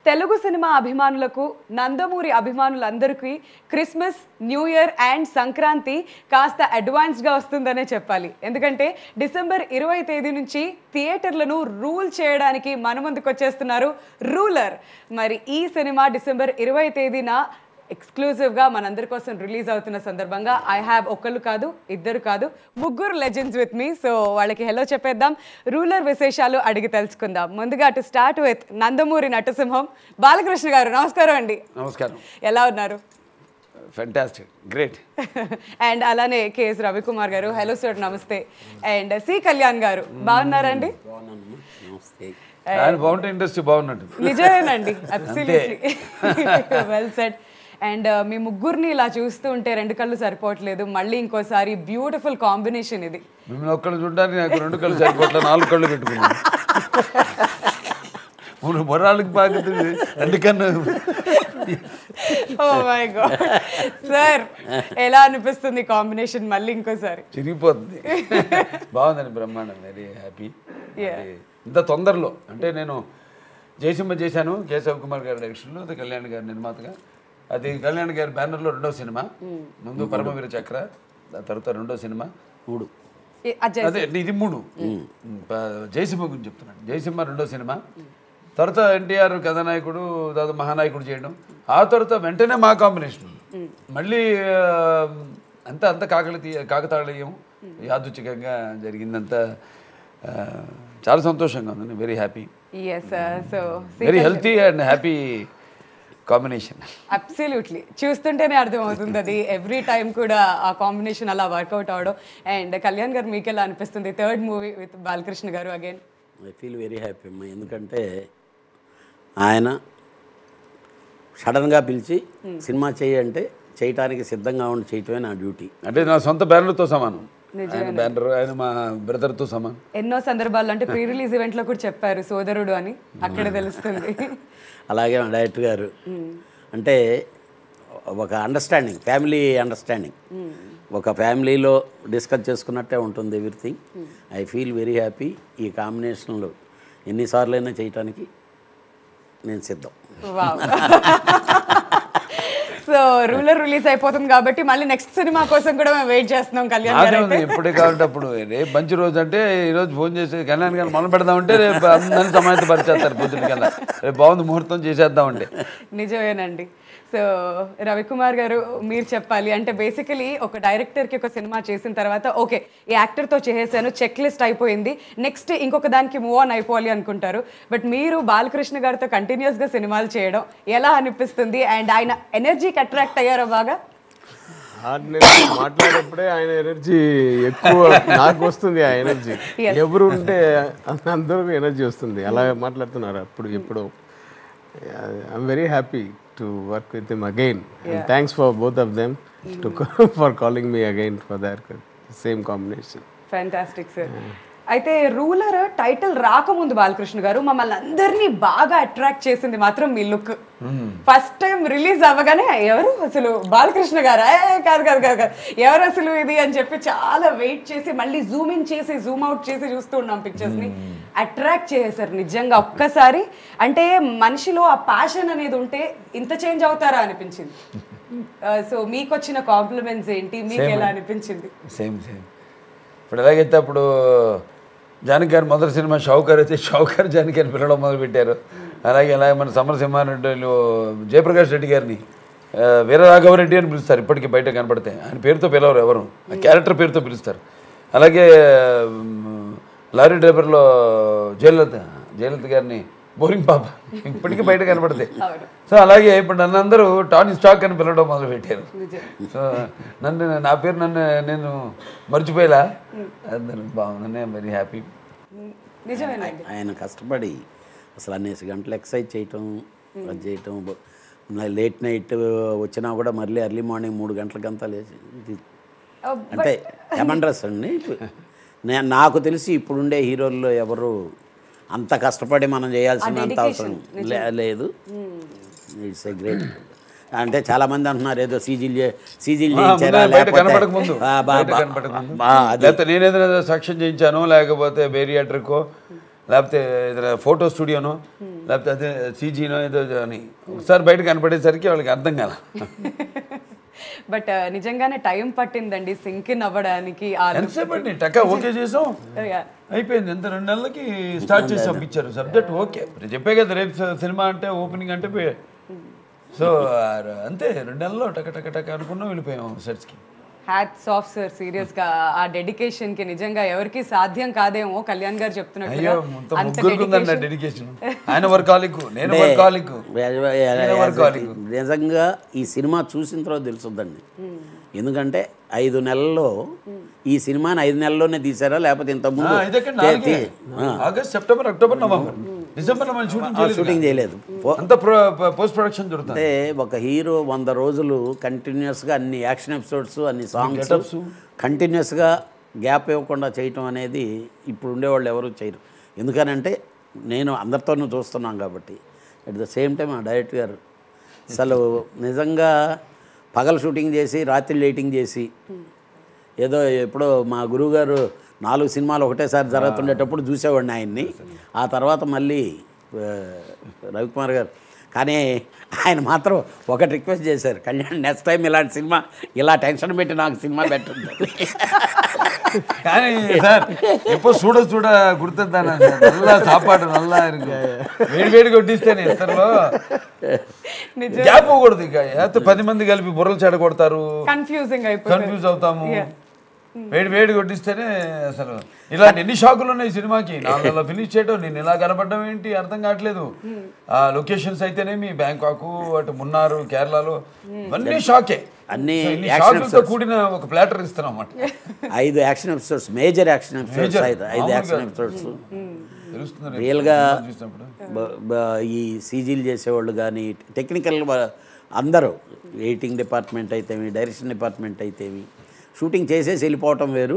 Telugu cinema అభిమానులకు నందమూరి అభిమానులందరికీ Christmas new year and Sankranti కాస్త అడ్వాన్స్గా వస్తుందనే చెప్పాలి ఎందుకంటే డిసెంబర్ ఇరవై తేదీ నుంచి థియేటర్లను రూల్ చేయడానికి మన ముందుకు వచ్చేస్తున్నారు రూలర్ మరి ఈ సినిమా డిసెంబర్ ఇరవై తేదీన ఎక్స్క్లూజివ్గా మనందరి కోసం రిలీజ్ అవుతున్న సందర్భంగా ఐ హ్యావ్ ఒకళ్ళు కాదు ఇద్దరు కాదు ముగ్గురు లెజెండ్స్ విత్ మీ సో వాళ్ళకి హెలో చెప్పేద్దాం రూలర్ విశేషాలు అడిగి తెలుసుకుందాం ముందుగా టు స్టార్ట్ విత్ నందమూరి నటసింహం బాలకృష్ణ గారు నమస్కారం అండి నమస్కారం ఎలా ఉన్నారు ఫెంటాస్టిక్ గ్రేట్ అండ్ అలానే K S Ravikumar garu hello sir నమస్తే అండ్ సి కళ్యాణ్ గారు బాగున్నారండి నమస్తే ఆయన బాగుంటే ఇండస్ట్రీ బాగున్నట్టు నిజమేనండి అబ్సల్యూట్లీ వెల్ సెట్ అండ్ మీ ముగ్గురిని ఇలా చూస్తూ ఉంటే రెండు కళ్ళు సరిపోవట్లేదు మళ్ళీ ఇంకోసారి బ్యూటిఫుల్ కాంబినేషన్ ఇది మిమ్మల్ని ఒక్కళ్ళు చూడడానికి నాకు రెండు కళ్ళు సరిపోట్ల నాలుగు కళ్ళు పెట్టుకున్నాను మూడు మొరాళ్ళకి పాకుతుంది రెండు కన్ను ఓ మై గాడ్ సార్ ఎలా అనిపిస్తుంది కాంబినేషన్ మళ్ళీ ఇంకోసారి చిరిగిపోతుంది బాగుందండి బ్రహ్మాండం వెరీ హ్యాపీ Yeah. ఇంత తొందరలో అంటే నేను జయసింహ చేశాను కేశవ్ కుమార్ గారి డైరెక్షన్లో అది కళ్యాణ్ గారి నిర్మాతగా అది కళ్యాణ్ గారి బ్యానర్లో రెండో సినిమా ముందు పరమవీర చక్ర ఆ తర్వాత రెండో సినిమా మూడు ఏ, అజయ్ అదే ఇది మూడు ప- జయసింహ గురించి చెప్తున్నాను జయసింహ రెండో సినిమా తర్వాత ఎన్టీఆర్ కథానాయకుడు తర్వాత మహానాయకుడు చేయడం ఆ తర్వాత వెంటనే మా కాంబినేషన్ మళ్ళీ ఆ, అంతా అంత కాకలి కాకతాళీయం యాదృచ్ఛికంగా జరిగిందంతా ఆ, చాలా సంతోషంగా ఉంది very happy yes so very healthy and happy combination absolutely చూస్తుంటేనే అర్థమవుతుంది అది ఎవ్రీ టైం కూడా ఆ కాంబినేషన్ అలా వర్కౌట్ అవడం అండ్ కళ్యాణ్ గారు మీకు ఎలా అనిపిస్తుంది third movie with Balakrishna garu again I feel very happy అమ్మా ఎందుకంటే ఆయన సడన్గా పిలిచి సినిమా చేయి అంటే చేయటానికి సిద్ధంగా ఉండి చేయటమే నా డ్యూటీ అంటే నా సొంత బ్యానర్తో సమానం ఆయన బ్యానర్ ఆయన మా బ్రదర్తో సమానం ఎన్నో సందర్భాల్లో అంటే ప్రీ రిలీజ్ ఈవెంట్ లో కూడా చెప్పారు సోదరుడు అని అక్కడ తెలుస్తుంది అలాగే మా డైరెక్టర్ గారు అంటే ఒక అండర్స్టాండింగ్ ఫ్యామిలీ అండర్స్టాండింగ్ ఒక ఫ్యామిలీలో డిస్కస్ చేసుకున్నట్టే ఉంటుంది everything I feel very happy ఈ కాంబినేషన్లో ఎన్నిసార్లైనా చేయటానికి నేను సిద్ధం వావ్ సో రూలర్ రిలీజ్ అయిపోతుంది కాబట్టి మళ్ళీ నెక్స్ట్ సినిమా కోసం కూడా మేము వెయిట్ చేస్తున్నాం కళ్యాణ్ గారు నాదే ఉంది ఎప్పుడే కావాలంటే అప్పుడు రేపు మంచి రోజు అంటే ఈ రోజు ఫోన్ చేసి కళ్యాణ్ గారు మొదలు పెడదామంటే రేపు అందరిని సమాయత పరిచేస్తారు పొద్దున్న కల్లా రేపు బాగుంది ముహూర్తం చేసేద్దామంటే నిజమేనండి సో రవికుమార్ గారు మీరు చెప్పాలి అంటే బేసికలీ ఒక డైరెక్టర్కి ఒక సినిమా చేసిన తర్వాత ఓకే ఈ యాక్టర్తో చేసేసాను చెక్ లిస్ట్ అయిపోయింది నెక్స్ట్ ఇంకొక దానికి మూవ్ ఆన్ అయిపోవాలి అనుకుంటారు బట్ మీరు బాలకృష్ణ గారితో కంటిన్యూస్గా సినిమాలు చేయడం ఎలా అనిపిస్తుంది అండ్ ఆయన ఎనర్జీకి అట్రాక్ట్ అయ్యారో బాగా హార్డ్ మాట్లాడేప్పుడే ఆయన ఎనర్జీ ఎక్కువ నాకు వస్తుంది ఆ ఎనర్జీ ఎవరు ఉంటే అందరికీ ఎనర్జీ వస్తుంది అలా మాట్లాడుతున్నారు అప్పుడు ఎప్పుడు I'm very happy to work with him again thanks for both of them to for calling me again for the same combination fantastic sir అయితే రూలర్ టైటిల్ రాకముందు బాలకృష్ణ గారు మమ్మల్ని అందరినీ బాగా అట్రాక్ట్ చేసింది మాత్రం మీ లుక్ ఫస్ట్ టైం రిలీజ్ అవ్వగానే ఎవరు అసలు బాలకృష్ణ గారు కాదు కాదు కాదు కాదు ఎవరు అసలు ఇది అని చెప్పి చాలా వెయిట్ చేసి మళ్ళీ జూమ్ ఇన్ చేసి జూమ్ అవుట్ చేసి చూస్తూ ఉన్నాం పిక్చర్స్ ని అట్రాక్ట్ చేసేసారు నిజంగా ఒక్కసారి అంటే మనిషిలో ఆ ప్యాషన్ అనేది ఉంటే ఇంత చేంజ్ అవుతారా అనిపించింది సో మీకు వచ్చిన కాంప్లిమెంట్స్ ఏంటి మీకు ఎలా అనిపించింది సేమ్ సేమ్ ఇప్పుడు ఎలాగైతే అప్పుడు జానకి గారి మొదటి సినిమా షౌకర్ అయితే షౌకర్ జానకి గారిని పిలవడం మొదలుపెట్టారు అలాగే అలాగే మన సమరసింహారెడ్డిలో జయప్రకాష్ రెడ్డి గారిని ఆ, వీరరాఘవరెడ్డి అని పిలుస్తారు ఇప్పటికీ బయట కనపడితే ఆయన పేరుతో పిలవరు ఎవరు ఆ క్యారెక్టర్ పేరుతో పిలుస్తారు అలాగే మ్, లారీ డ్రైవర్లో జయలలిత జయలలిత గారిని బోరింగ్ పాప ఇప్పటికీ బయట కనపడతాయి సో అలాగే ఇప్పుడు నన్ను అందరూ టానీ స్టాక్ అని పిలవడం మొదలు పెట్టారు సో నన్ను నా పేరు నన్ను నేను మర్చిపోయేలా అందరూ బాగుంది వెరీ హ్యాపీ నిజమేనండి ఆయన కష్టపడి అసలు అనేసి గంటలు ఎక్సర్సైజ్ చేయటం అది చేయటం లేట్ నైట్ వచ్చినా కూడా మళ్ళీ ఎర్లీ మార్నింగ్ మూడు గంటలకంతా లేచి ఇది- అంటే ఎమండ్రస్ అండి నేను నాకు తెలిసి ఇప్పుడుండే హీరోల్లో ఎవరు అంత కష్టపడి మనం చేయాల్సినంత అవసరం లే- లేదు ఇట్స్ ఎ గ్రేట్ అంటే చాలా మంది అంటున్నారు ఏదో సీజీలు సీజీలు చేయించారా బయట లేకపోతే- కనపడక ముందు ఆ, బా- బయట బా- కనపడక ముందు. బా, అది లేకపోతే నేను ఏదైనా సాక్ష్యం చేయించాను లేకపోతే బేరియాట్రికో లేకపోతే ఏదైనా ఫోటో స్టూడియోనో లేకపోతే అదే సీజీనో ఏదో అని ఒకసారి బయట కనపడేసరికి వాళ్ళకి అర్థం కాల బట్ నిజంగానే టైం పట్టిందండి సింక్ ఇన్ అవ్వడానికి ఆ ఎంతసేపు అండి టకా ఓకే చేసాం Yeah. అయిపోయింది ఎంత రెండు నెలలకి స్టార్ట్ చేసి పంపించారు సబ్జెక్ట్ ఓకే నేను చెప్పే కదా రేపు స- సినిమా అంటే ఓపెనింగ్ అంటే పోయే- సో ఆ- అంతే రెండు నెలల్లో టక టక టక అనుకున్నాం వెళ్ళిపోయాం సెట్స్కి హ్యాట్స్ ఆఫ్ సార్ సీరియస్ గా ఆ డెడికేషన్ కి నిజంగా ఎవరికి సాధ్యం కాదేమో కళ్యాణ్ గారు చెప్తున్నట్టుగా అయ్యో మొత్తం అంత ముగ్గురికి ఉందండి dedication. డెడికేషన్ ఆయన వర్కాలిక్ నేను వర్కాలిక్ నేను వర్కాలిక్ నిజంగా ఈ సినిమా చూసిన తర్వాత తెలుసుద్దండి ఎందుకంటే ఐదు నెలల్లో ఈ సినిమాని ఐదు నెలల్లోనే తీసారా లేకపోతే ఇంత ముందు ఇదక్కడ నాలుగే August September October November December మనం షూటింగ్ షూటింగ్ చేయలేదు పో- అంత పోస్ట్ ప్రొడక్షన్ జరుగుతుంది అంటే ఒక హీరో వంద రోజులు కంటిన్యూస్గా అన్ని యాక్షన్ ఎపిసోడ్స్ అన్ని సాంగ్స్ Get-ups. కంటిన్యూస్గా గ్యాప్ ఇవ్వకుండా చేయటం అనేది ఇప్పుడు ఉండేవాళ్ళు ఎవరు చేయరు ఎందుకనంటే నేను అందరితోనూ చూస్తున్నాం కాబట్టి అట్ ద సేమ్ టైం ఆ డైరెక్టర్ గారు అసలు నిజంగా పగలు షూటింగ్ చేసి రాత్రి లైటింగ్ చేసి ఏదో ఎప్పుడో మా గురువుగారు నాలుగు సినిమాలు ఒకటేసారి జరుగుతుండేటప్పుడు చూసేవాడిని ఆయన్ని ఆ తర్వాత మళ్ళీ ఆ, రవికుమార్ గారు కానీ ఆయన మాత్రం ఒకటి రిక్వెస్ట్ చేశారు కళ్యాణ్ నెక్స్ట్ టైం ఇలాంటి సినిమా ఇలా టెన్షన్ పెట్టి నాకు సినిమా పెట్టండి కానీ సార్ ఎప్పుడు చూడ చూడ గుర్తుందాను నల్ల సాపాటు నల్ల ఇరుకు. వేడి వేడి కొట్టిస్తేనే ఇతరులో నిజం గ్యాప్ పోకూడదు ఇక లేకపోతే పది మంది కలిపి బుర్రలు చెడగొడతారు కన్ఫ్యూజింగ్ అయిపోతుంది కన్ఫ్యూజ్ అవుతాము వేడి వేడి కొట్టిస్తేనే అసలు ఇలాంటి ఎన్ని షాకులు ఉన్నాయి ఈ సినిమాకి నాలుగు ఫినిష్ చేయడం నేను ఇలా కనపడడం ఏంటి అర్థం కావట్లేదు ఆ లొకేషన్స్ అయితేనేమి బ్యాంకాక్ అటు మున్నారు కేరళలో ఇవన్నీ షాకే అన్ని సో ఇన్ని action షాకులతో కూడిన ఒక ప్లాటర్ ఇస్తున్నాం అన్నమాట ఐదు action episodes major action episodes Major. ఐదు ఐదు యాక్షన్ మామూలుగా. ఎపిసోడ్స్ తెలుస్తుంది రేపు రియల్గా సినిమా చూసినప్పుడు బ- బ- ఈ సీజీలు చేసేవాళ్ళు కానీ టెక్నికల్ అందరూ ఎడిటింగ్ డిపార్ట్మెంట్ అయితేమి డైరెక్షన్ డిపార్ట్మెంట్ అయితేమి షూటింగ్ చేసేసి వెళ్ళిపోవటం వేరు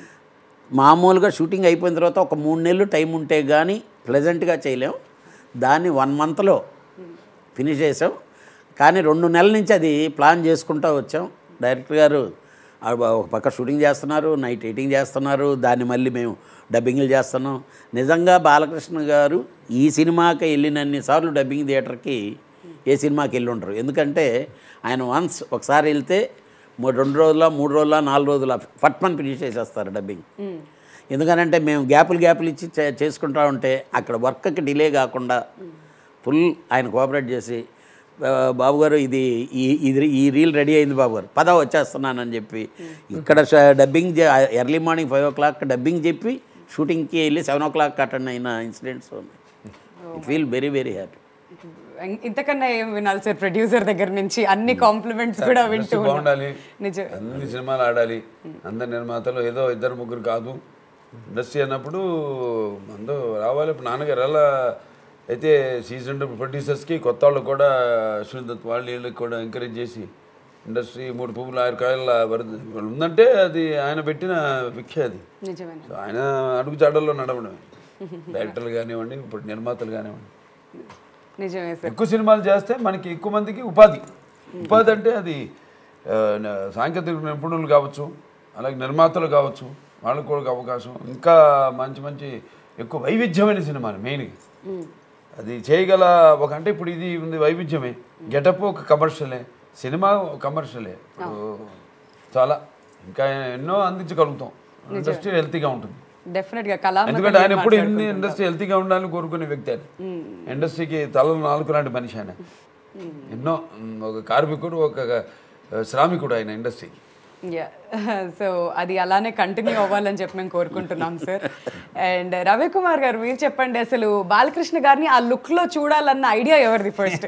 మామూలుగా షూటింగ్ అయిపోయిన తర్వాత ఒక మూడు నెలలు టైం ఉంటే కానీ ప్లెజెంట్గా చేయలేం దాన్ని వన్ మంత్లో ఫినిష్ చేసాం కానీ రెండు నెలల నుంచి అది ప్లాన్ చేసుకుంటూ వచ్చాం డైరెక్టర్ గారు ఆ ఒక పక్క షూటింగ్ చేస్తున్నారు నైట్ ఎడిటింగ్ చేస్తున్నారు దాన్ని మళ్ళీ మేము డబ్బింగ్లు చేస్తున్నాం నిజంగా బాలకృష్ణ గారు ఈ సినిమాకి వెళ్ళినన్ని సార్లు డబ్బింగ్ థియేటర్కి ఏ సినిమాకి వెళ్ళి ఉండరు ఎందుకంటే ఆయన వన్స్ ఒకసారి వెళ్తే మూడు రెండు రోజుల మూడు రోజుల నాలుగు రోజుల ఫట్మన్ ఫినిష్ చేసేస్తారు డబ్బింగ్ ఎందుకనంటే మేము గ్యాపులు గ్యాపులు ఇచ్చి చే- చేసుకుంటా ఉంటే అక్కడ వర్క్కి డిలే కాకుండా ఫుల్ ఆయన కోఆపరేట్ చేసి "ఆ, బాబు గారు ఇది ఈ ఇది ఈ రీల్ రెడీ అయింది బాబు గారు పద వచ్చేస్తున్నానని చెప్పి ఇక్కడ ష- dubbing early morning five o'clock dubbing చెప్పి షూటింగ్కి వెళ్ళి సెవెన్ ఓ క్లాక్ అటెండ్ అయిన ఇన్సిడెంట్స్ ఉన్నాయి it feel very very happy ఇంతకన్నా ఏం వినాలి సార్ ప్రొడ్యూసర్ దగ్గర నుంచి అన్ని కాంప్లిమెంట్స్ కూడా వింటూ ఇండస్ట్రీ ఉన్నాం. బాగుండాలి నిజం అన్ని సినిమాలు ఆడాలి అందరు నిర్మాతలు ఏదో ఇద్దరు ముగ్గురు కాదు ఇండస్ట్రీ అన్నప్పుడు అందరూ రావాలి ఇప్పుడు నాన్నగారు ఎలా అయితే సీజన్ ప్రొడ్యూసర్స్కి కొత్త వాళ్ళు కూడా అశ్విన్ దత్ వాళ్ళు వీళ్ళకి కూడా ఎంకరేజ్ చేసి ఇండస్ట్రీ మూడు పువ్వులు ఆరు కాయల వరద ఉందంటే అది ఆయన పెట్టిన విఖ్య అది నిజమే సో ఆయన అడుగు జాడల్లో నడవడమే డైరెక్టర్లు కానివ్వండి ఇప్పుడు నిర్మాతలు కానివ్వండి నిజమే సార్ ఎక్కువ సినిమాలు చేస్తే మనకి ఎక్కువ మందికి ఉపాధి ఉపాధి అంటే అది ఆ, న- సాంకేతిక నిపుణులు కావచ్చు అలాగే నిర్మాతలు కావచ్చు వాళ్ళకు కూడా అవకాశం ఇంకా మంచి మంచి ఎక్కువ వైవిధ్యమైన సినిమాలు మెయిన్గా అది చేయగల ఒక అంటే ఇప్పుడు ఇది ఉంది వైవిధ్యమే గెటప్ ఒక కమర్షియలే సినిమా ఒక కమర్షియలే ఇప్పుడు చాలా ఇంకా ఎన్నో అందించగలుగుతాం ఇండస్ట్రీ హెల్తీగా ఉంటుంది డెఫినెట్ గా కళా ఎందుకంటే ఆయన ఎప్పుడు ఎన్ని ఇండస్ట్రీ హెల్తీగా ఉండాలని కోరుకునే వ్యక్తి ఆయన ఇండస్ట్రీకి తల నాలుగు లాంటి మనిషి ఆయన ఎన్నో ఉమ్, ఒక కార్మికుడు ఒక ఆ, శ్రామికుడు ఆయన ఇండస్ట్రీకి సో అది అలానే కంటిన్యూ అవ్వాలని చెప్పి మేము కోరుకుంటున్నాం సార్ అండ్ రవికుమార్ గారు మీరు చెప్పండి అసలు బాలకృష్ణ గారిని ఆ లుక్ లో చూడాలన్న ఐడియా ఎవరిది ఫస్ట్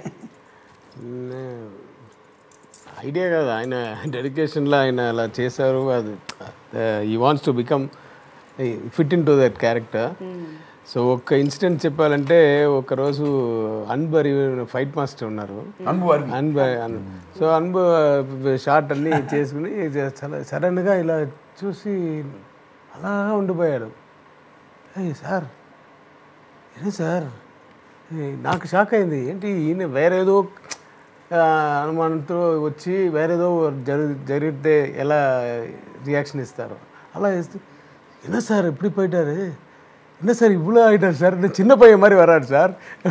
ఐడియా కాదు ఆయన డెడికేషన్లో ఆయన అలా చేశారు అది he wants to become fit in to that character so ఒక్క ఇన్సిడెంట్ చెప్పాలంటే ఒకరోజు అన్బరి ఫైట్ మాస్టర్ ఉన్నారు అనుభవం అన్బ అన్- సో అన్బ షార్ట్ అన్ని చేసుకుని జ- చాలా సడన్గా ఇలా చూసి అలా ఉండిపోయాడు ఏయ్ సార్ ఏంటి సార్ ఏ, నాకు షాక్ అయింది ఏంటి ఈయన వేరేదో ఆ, అనుమానంతో వచ్చి వేరేదో జరు జరిగితే ఎలా రియాక్షన్ ఇస్తారు అలా ఇస్తే என்ன సార్ இப்படி போயிட்டாரு என்ன சார் இவ்வளோ ஆகிட்டார் సార్ నేను చిన్న పయ్య మరి వరాడు సార్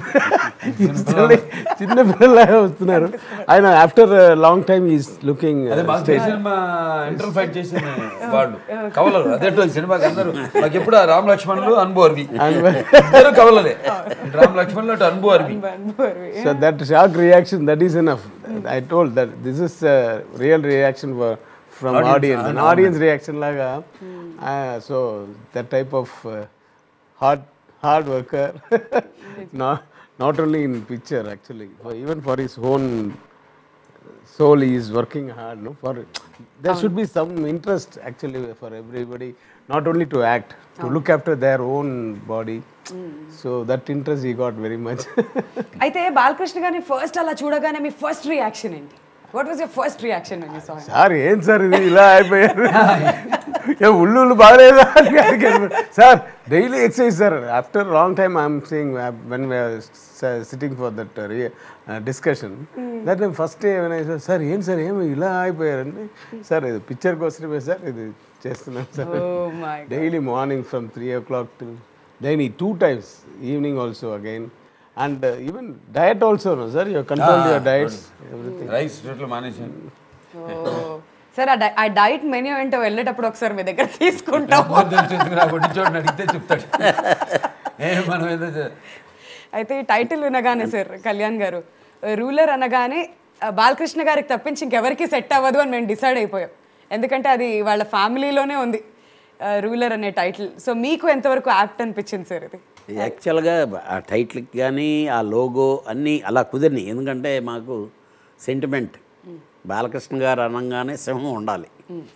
చిన్న పిల్లలాగా వస్తున్నారు ఆయన after long time is looking అదే మాకు ఈ సినిమా ఇంటర్ ఫైట్ చేసిన వాళ్ళు కవలలు అదే సినిమాకి అందరూ మాకు ఎప్పుడు ఆ రామ్ లక్ష్మణులు అనుభవ అర్వి ఇద్దరు కవలలే రామ్ లక్ష్మణులు అటు అనుభవ అర్వి So that shock reaction, that is enough. I told that this is a real reaction for, from audience, an audience reaction laga. Uh, so that type of uh, hard hard worker, not not only in picture actually, for, even for his own soul, he is working hard. No, for there should be some interest actually for everybody, not only to act, to look after their own body. So that interest he got very much. అయితే బాలకృష్ణ గారిని first అలా చూడగానే మీ first reaction ఏంటి what was your first reaction అని song sir ఏం sir ఇది ఇలా అయిపోయారు ఏ ఉల్లు ఉల్లు బాగలేదా అని అడిగారు. Sir daily exercise sir after long time I'm seeing when sitting for that discussion that time first ఏమైనా సార్ ఏం సార్ ఏమి ఇలా అయిపోయారండి సార్ ఇది పిక్చర్ కోసమే సార్ ఇది చేస్తున్నాం sir oh my daily morning from three o'clock to daily two times evening also again and even diet also no sir your control your diets everything rice రేట్లు మానేశాను sir ఆ diet menu ఏంటో వెళ్ళేటప్పుడు ఒకసారి మీ దగ్గర తీసుకుంటాం నాకు ఒడ్డి చోటుని అడిగితే చెప్తాడు ఏ మనం ఏదో చే- అయితే ఈ టైటిల్ వినగానే సార్ కళ్యాణ్ గారు రూలర్ అనగానే ఆ, బాలకృష్ణ గారికి తప్పించి ఇంకెవరికి సెట్ అవ్వదు అని మేము డిసైడ్ అయిపోయాం ఎందుకంటే అది వాళ్ళ ఫ్యామిలీలోనే ఉంది రూలర్ అనే టైటిల్ సో మీకు ఎంతవరకు యాప్ట్ అనిపించింది సార్ ఇది యాక్చువల్గా ఆ టైటిల్కి కానీ ఆ లోగో అన్నీ అలా కుదిరినాయి ఎందుకంటే మాకు సెంటిమెంట్ బాలకృష్ణ గారు అనగానే సింహం ఉండాలి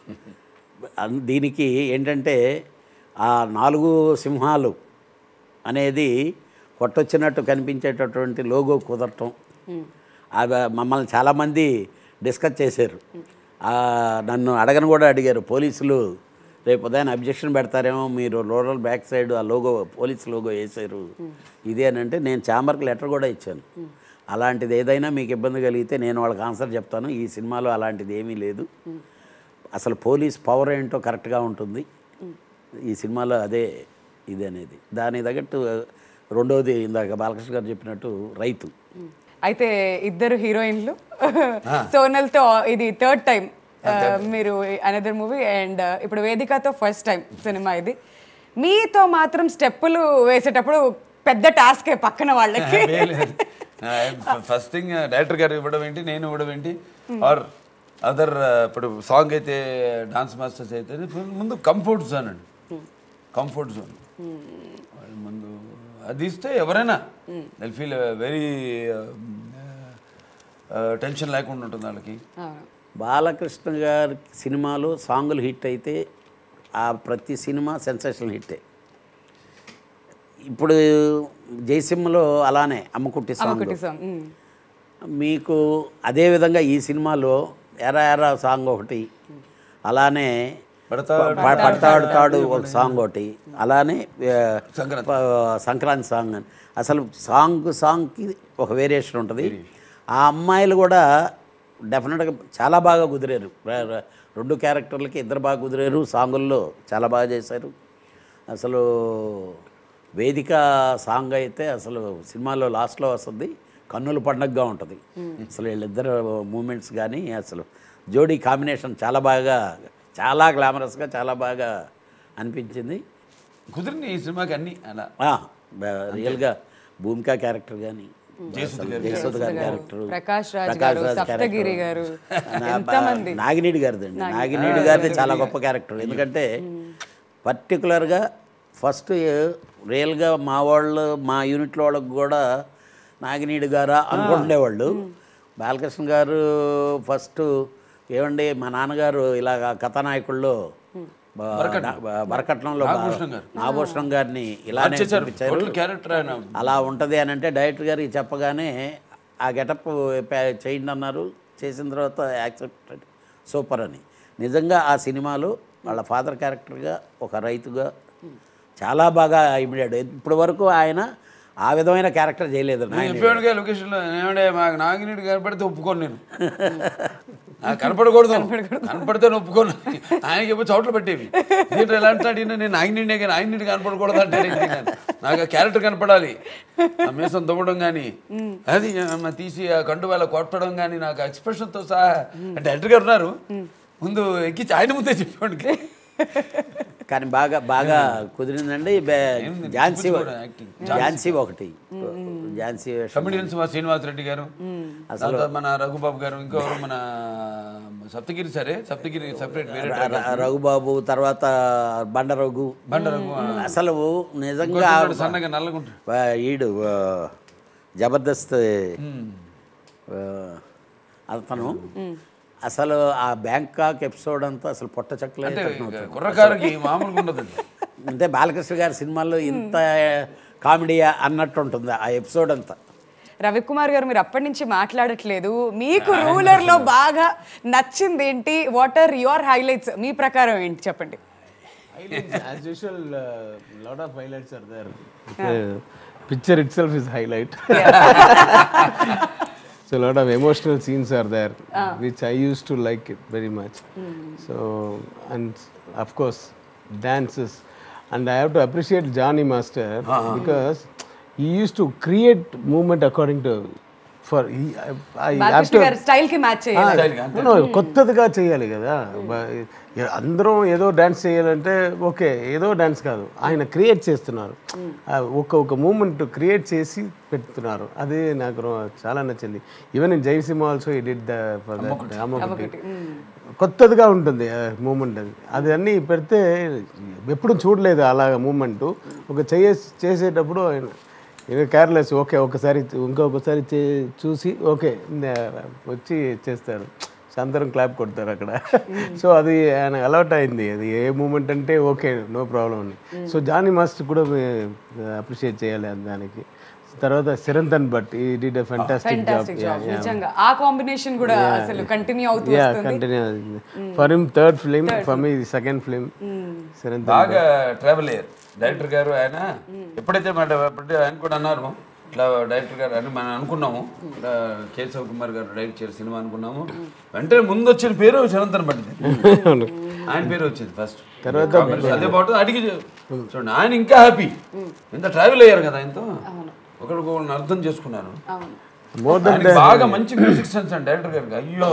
అన్- దీనికి ఏంటంటే ఆ నాలుగు సింహాలు అనేది కొట్టొచ్చినట్టు కనిపించేటటువంటి లోగో కుదరటం అవి మమ్మల్ని చాలామంది డిస్కస్ చేశారు ఆ, నన్ను అడగను కూడా అడిగారు పోలీసులు రేపు ఉదయం అబ్జెక్షన్ పెడతారేమో మీరు రూరల్ బ్యాక్ సైడ్ ఆ లోగో పోలీస్ లోగో వేసారు ఇదే అని అంటే నేను ఛాంబర్కి లెటర్ కూడా ఇచ్చాను అలాంటిది ఏదైనా మీకు ఇబ్బంది కలిగితే నేను వాళ్ళకి ఆన్సర్ చెప్తాను ఈ సినిమాలో అలాంటిది ఏమీ లేదు అసలు పోలీస్ పవర్ ఏంటో కరెక్ట్గా ఉంటుంది ఈ సినిమాలో అదే ఇది అనేది దాని తగ్గట్టు రెండవది ఇందాక బాలకృష్ణ గారు చెప్పినట్టు రైతు అయితే ఇద్దరు హీరోయిన్లు సోనల్తో ఇది థర్డ్ టైం మీరు అనదర్ మూవీ అండ్ ఇప్పుడు వేదికతో ఫస్ట్ టైం సినిమా ఇది మీతో మాత్రం స్టెప్పులు వేసేటప్పుడు పెద్ద టాస్కే పక్కన వాళ్ళకి ఫస్ట్ థింగ్ డైరెక్టర్ గారు ఇవ్వడం ఏంటి నేను ఇవ్వడం ఏంటి ఆర్ అదర్ ఇప్పుడు సాంగ్ అయితే డాన్స్ మాస్టర్స్ అయితే ముందు కంఫర్ట్ జోన్ అండి కంఫర్ట్ జోన్ ముందు అది ఇస్తే ఎవరైనా దిల్ ఫీల్ వెరీ టెన్షన్ లేకుండా ఉంటుంది వాళ్ళకి అవును. బాలకృష్ణ గారి సినిమాలో సాంగులు హిట్ అయితే ఆ ప్రతి సినిమా సెన్సేషనల్ హిట్టే ఇప్పుడు జయసింహలో అలానే అమ్మకుట్టి సాంగ్ ఒకటి సాంగ్ మ్. మీకు అదేవిధంగా ఈ సినిమాలో ఎరా ఎరా సాంగ్ ఒకటి అలానే పడతాడు ప- పడతాడుతాడు ఒక సాంగ్ ఒకటి అలానే ఆ, సంక్రాంతి. ప- సంక్రాంతి సాంగ్ అని అసలు సాంగ్ సాంగ్కి ఒక వేరియేషన్ ఉంటుంది ఆ అమ్మాయిలు కూడా డెఫినెట్గా చాలా బాగా కుదిరారు ర- ర- రెండు క్యారెక్టర్లకి ఇద్దరు బాగా కుదిరారు సాంగుల్లో చాలా బాగా చేశారు అసలు వేదిక సాంగ్ అయితే అసలు సినిమాలో లాస్ట్లో వస్తుంది కన్నుల పండగగా ఉంటుంది అసలు వీళ్ళిద్దరు మూమెంట్స్ కానీ అసలు జోడీ కాంబినేషన్ చాలా బాగా చాలా గ్లామరస్గా చాలా బాగా అనిపించింది కుదిరింది ఈ సినిమాకి అన్ని అలా ఆ, బ- రియల్గా భూమిక క్యారెక్టర్ కానీ జయసుధ గారి జయసుధ గారి క్యారెక్టర్ ప్రకాష్ రాజ్ గారు, సప్తగిరి గారు, ఎంతమంది? నాగినేడి గారిది అండి నాగినేడి గారిది చాలా గొప్ప క్యారెక్టర్ ఎందుకంటే పర్టికులర్గా ఫస్ట్ రియల్గా మా వాళ్ళు మా యూనిట్లో వాళ్ళకి కూడా నాగినేడి గారా అనుకుంటుండేవాళ్ళు బాలకృష్ణ గారు ఫస్ట్ ఏమండి మా నాన్నగారు ఇలాగ కథానాయకుల్లో బ- బ- బరకట్నంలో నాగభూషణం గారు. నాగభూషణం గారిని ఇలానే మార్చేశారు చూపించారు టోటల్ క్యారెక్టర్ ఆయన అలా ఉంటుంది అని అంటే డైరెక్టర్ గారికి చెప్పగానే ఆ గెటప్ చేయండి అన్నారు చేసిన తర్వాత యాక్సెప్టెడ్ సూపర్ అని నిజంగా ఆ సినిమాలో వాళ్ళ ఫాదర్ క్యారెక్టర్గా ఒక రైతుగా చాలా బాగా ఇమిడాడు ఇప్పటి వరకు ఆయన ఆ విధమైన క్యారెక్టర్ చేయలేదు నేను నాయన చెప్పాడుగా లొకేషన్లో ఏమంటే మాకు నాగినీడు కనపడితే ఒప్పుకోను నేను నాకు కనపడకూడదు కనపడితే నేను ఒప్పుకోను ఆయనకి ఎప్పుడు చోట్ల పెట్టేవి దీంట్లో ఎలా అంటాడు ఈయన, నేను నాగినీడే కానీ నాగినీడు కనపడకూడదు అంటాడు ఏంటి నేను? నాకు ఆ క్యారెక్టర్ కనపడాలి ఆ మీసం దువ్వడం కానీ అది ఆ, తీసి ఆ కండు వేళ కొట్టడం కానీ నాకు ఎక్స్ప్రెషన్తో సహా అంటే డైరెక్టర్ గారు ఉన్నారు ముందు ఎక్కించి ఆయన ముందే చెప్పాడు కానీ బాగా బాగా కుదిరిందండి బే- ఝాన్సీ కూడా acting. ఝాన్సీ ఒకటి ఝాన్సీ వేషం. కమిడియన్స్ మా శ్రీనివాస్ రెడ్డి గారు తర్వాత మన రఘుబాబు గారు ఇంకెవరు మన సప్తగిరి సరే సప్తగిరి సపరేట్ వేరే ర- ర- రఘుబాబు తర్వాత బండ రఘు బండ రఘు ఆ. అసలు నిజంగా ఇంకొకడు సన్నగా నల్లగుంటాడు ఆ, ఈడు ఆ, జబర్దస్త్ ఆ, అతను అసలు ఆ బ్యాంకాక్ ఎపిసోడ్ అంతా అసలు పొట్ట చెక్కలే అంటే ఇక కుర్రకారుకి మామూలుగా ఉండదు అంటే బాలకృష్ణ గారి సినిమాల్లో ఇంత కామెడీ అన్నట్టు ఉంటుంది ఆ ఎపిసోడ్ అంతా రవికుమార్ గారు మీరు అప్పటి నుంచి మాట్లాడట్లేదు మీకు రూలర్ లో బాగా నచ్చింది ఏంటి వాట్ ఆర్ యువర్ హైలైట్స్ మీ ప్రకారం ఏంటి చెప్పండి Highlights, as usual, uh, lot of highlights are there. Uh, picture itself is highlight. so a lot of emotional scenes are there, which I used to like it very much. So and of course dances, and I have to appreciate Johnny Master because he used to create movement according to for he I, I have Balakrishna to గారి style కి match చేయాలి No, no, కొత్తదిగా చేయాలి కదా బ- ఎ- అందరం ఏదో dance చేయాలంటే ఓకే ఏదో డాన్స్ కాదు ఆయన క్రియేట్ చేస్తున్నారు ఆ ఒక ఒక మూమెంట్ క్రియేట్ చేసి పెడుతున్నారు అది నాకు రో- చాలా నచ్చింది even in Jaisimha also he did the for అమ్మొకటి కొత్తదిగా ఉంటుంది మూమెంట్ అది అది అన్నీ పెడితే ఎప్పుడు చూడలేదు అలాగ మూమెంట్ ఒక చేయ చేసేటప్పుడు ఆయన ఇక కేర్లెస్ ఓకే ఒకసారి ఇంకొకసారి చే చూసి ఓకే వచ్చి చేస్తారు సో అందరం క్లాప్ కొడతారు అక్కడ సో అది ఆయన అలవాట్ అయింది అది ఏ మూమెంట్ అంటే ఓకే నో ప్రాబ్లం అని సో జానీ మాస్టర్ కూడా అప్రిషియేట్ చేయాలి దానికి తర్వాత సిరంతన్ but he did fantastic job fantastic job నిజంగా ఆ కాంబినేషన్ కూడా అసలు కంటిన్యూ అవుతూ యా వస్తుంది continue for him third film for me second film సిరంతన్ బాగా ట్రావెల్ అయ్యారు డైరెక్టర్ గారు ఆయన ఎప్పుడైతే మాట ఎప్పుడైతే ఆయన కూడా అన్నారు ఇట్లా డైరెక్టర్ గారు అని మనం అనుకున్నాము ఇట్లా కేశవ్ కుమార్ గారు డైరెక్ట్ చేయాలి సినిమా అనుకున్నాము వెంటనే ముందు వచ్చిన పేరు శరంతన్ పట్టింది ఆయన పేరు వచ్చింది ఫస్ట్ తర్వాత అదే బాగుంటుంది అడిగి చూడండి ఆయన ఇంకా హ్యాపీ ఇంత ట్రావెల్ అయ్యారు కదా ఆయనతో ఒకరికొకరిని అర్థం చేసుకున్నారు అవును మోర్ ఆయనకి బాగా మంచి మ్యూజిక్ సెన్స్ అండి డైరెక్టర్ గారికి అయ్యో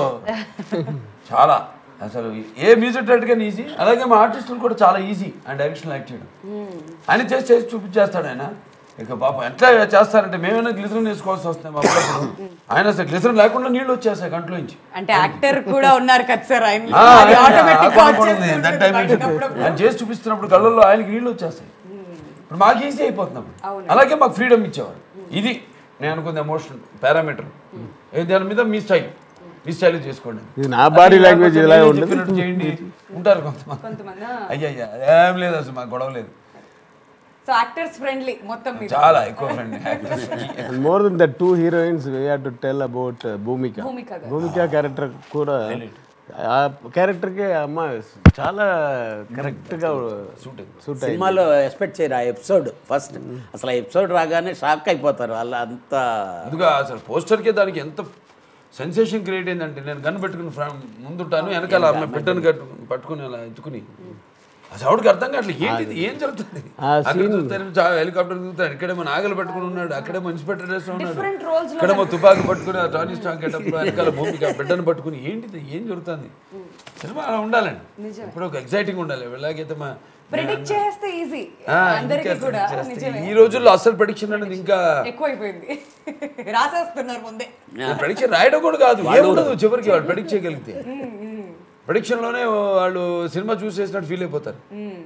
చాలా అసలు ఏ మ్యూజిక్ డైరెక్టర్ కానీ ఈజీ అలాగే మా ఆర్టిస్టులు కూడా చాలా ఈజీ ఆయన డైరెక్షన్ యాక్ట్ చేయడం ఆయన చేసి చేసి చూపించేస్తాడు ఆయన ఇక పాపం ఎట్లా చేస్తారంటే మేమైనా గ్లిజరిన్ వేసుకోవాల్సి వస్తుంది మా అప్పుడప్పుడు. ఆయన అసలు గ్లిజరిన్ లేకుండా నీళ్ళు వచ్చేస్తాయి కంట్లో నుంచి అంటే యాక్టర్ కూడా ఉన్నారు కదా సార్ ఆయన ఆ, అది ఆ, automatic ఆ గా కూడా ఉంది. వచ్చేస్తుంటుంది That time బయటకు నుంచి అప్పుడప్పుడు. ఆయన చేసి చూపిస్తున్నప్పుడు కళ్ళల్లో ఆయనకి నీళ్ళు వచ్చేస్తాయి ఇప్పుడు మాకు ఈజీ అయిపోతున్నాం అలాగే మాకు ఫ్రీడమ్ ఇచ్చేవారు ఇది నేను అనుకుంది ఎమోషన్ పారామీటర్ దాని మీద మీ స్టైల్ మీ స్టైల్ చేసుకోండి ఇది నా బాడీ లాంగ్వేజ్ ఇలా నేనే ఉండదు చెప్పినట్టు చేయండి ఉంటారు కొంతమంది కొంతమంది అయ్యా అయ్యా ఏం లేదు అసలు మాకు గొడవ లేదు సో యాక్టర్స్ ఫ్రెండ్లీ మొత్తం మీద చాలా ఎక్కువ friend And more than the two heroines, we had to tell about uh, Bhumika. Bhumika garu. Bhumika character కూడా ఆ క్యారెక్టర్కి అమ్మ చాలా కరెక్ట్గా సూట్ సూట్ అయింది సినిమాలో ఎక్స్పెక్ట్ చేయరు ఆ ఎపిసోడ్ ఫస్ట్ అసలు ఆ ఎపిసోడ్ రాగానే షాక్ అయిపోతారు వాళ్ళు అంత అందుగా అసలు పోస్టర్కే దానికి ఎంత సెన్సేషన్ క్రియేట్ అయిందంటే నేను గన్ పెట్టుకుని ఫ్రం- ముందుంటాను వెనకాల ఆమె బిడ్డను కట్టు పట్టుకుని అలా ఎత్తుకుని అసలు ఆవిడకి అర్థం కావట్లేదు ఏంటి ఇది? ఏం జరుగుతుంది ఆ అక్కడ చూస్తేనేమో చా- హెలికాప్టర్ దిగుతాడు ఇక్కడేమో నాగలు పట్టుకుని ఉన్నాడు అక్కడేమో ఇన్స్పెక్టర్ డ్రెస్ ఉన్నాడు Different roles లో ఇక్కడేమో తుపాకి పట్టుకుని ఆ టానీ స్టాక్ గెటప్ వెనకాల భూమిక బిడ్డను పట్టుకుని ఏంటిది ఏం జరుగుతుంది సినిమా అలా ఉండాలండి ఇప్పుడు ఒక ఎగ్జైటింగ్ ఉండాలి ఎలాగైతే మా ప్రిడిక్ట్ చేస్తే ఈజీ ఆ, అందరికీ ఇంకా కూడా చేస్తే నిజమే ఈ రోజుల్లో అసలు ప్రడిక్షన్ అనేది ఇంకా ఎక్కువైపోయింది రాసేస్తున్నారు ముందే ప్రెడిక్షన్ రాయడం కూడా కాదు ఏముండదు చివరికి వాళ్ళు ప్రెడిక్ట్ చేయగలిగితే Prediction లోనే వాళ్ళు సినిమా చూసేసినట్టు ఫీల్ అయిపోతారు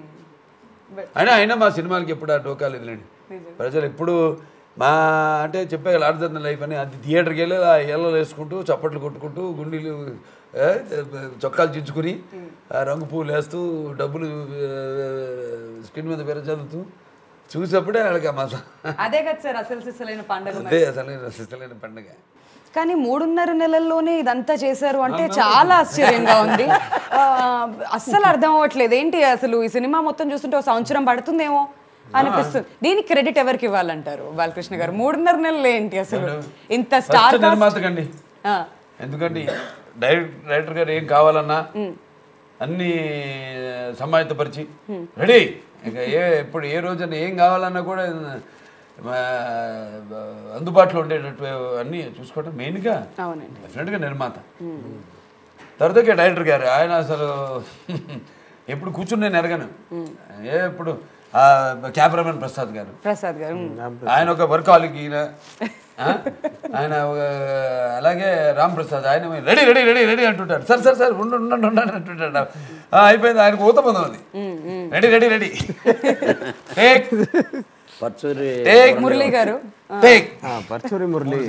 అయినా అయినా మా సినిమాలకి ఎప్పుడు ఆ టోకా లేదులేండి ప్రజలు ఎప్పుడు మా అంటే చెప్పే లార్జర్ లైఫ్ అని అది థియేటర్కి వెళ్ళి ఆ ఏళ్ళలు వేసుకుంటూ చప్పట్లు కొట్టుకుంటూ గుండీలు ఏ, చొక్కాలు చించుకుని ఆ రంగు పూలు వేస్తూ డబ్బులు స్క్రీన్ మీద పేరు చదువుతూ చూసేప్పుడే వాళ్ళకి మా అదే కదా సార్ అసలు సిసలైన పండుగ మరి. అదే అసలైన అసలైన పండుగ కానీ మూడున్నర నెలల్లోనే ఇదంతా చేశారు అంటే చాలా ఆశ్చర్యంగా ఉంది ఆ, అస్సలు అర్థం అవ్వట్లేదు ఏంటి అసలు ఈ సినిమా మొత్తం చూస్తుంటే ఒక సంవత్సరం పడుతుందేమో అనిపిస్తుంది దీనికి క్రెడిట్ ఎవరికి ఇవ్వాలంటారు బాలకృష్ణ గారు మూడున్నర నెలలు ఏంటి అసలు ఇంత స్టార్ ఫస్ట్ నిర్మాతకండి ఆ, ఎందుకంటే డైరెక్ట్ డైరెక్టర్ గారు ఏం కావాలన్నా అన్ని సమాయత్తపరిచి రెడీ ఇక ఏ ఇప్పుడు ఏ రోజున ఏం కావాలన్నా కూడా ఆ, అందుబాటులో ఉండేటట్టు అన్నీ చూసుకోవడం మెయిన్గా అవునండి డెఫినెట్గా నిర్మాత తర్వాత ఇక డైరెక్టర్ గారు ఆయన అసలు ఎప్పుడు కూర్చుని నేను ఎరగను ఏ ఇప్పుడు ఆ, కెమెరామెన్ ప్రసాద్ గారు ప్రసాద్ గారు ఉమ్. ఆయన ఒక వర్కాలిక్ ఈయన ఆ? ఆయన ఒక అలాగే రామ్ ప్రసాద్ ఆయన రెడీ రెడీ రెడీ రెడీ అంటుంటాడు సార్ సార్ సార్ ఉండండి ఉండండి ఉండండి అంటుంటాడు ఆ, అయిపోయింది ఆయనకు ఊత పొందం అది ready ready ready take Paruchuri take Murali garu take ఆ, పర్చూరి మురళి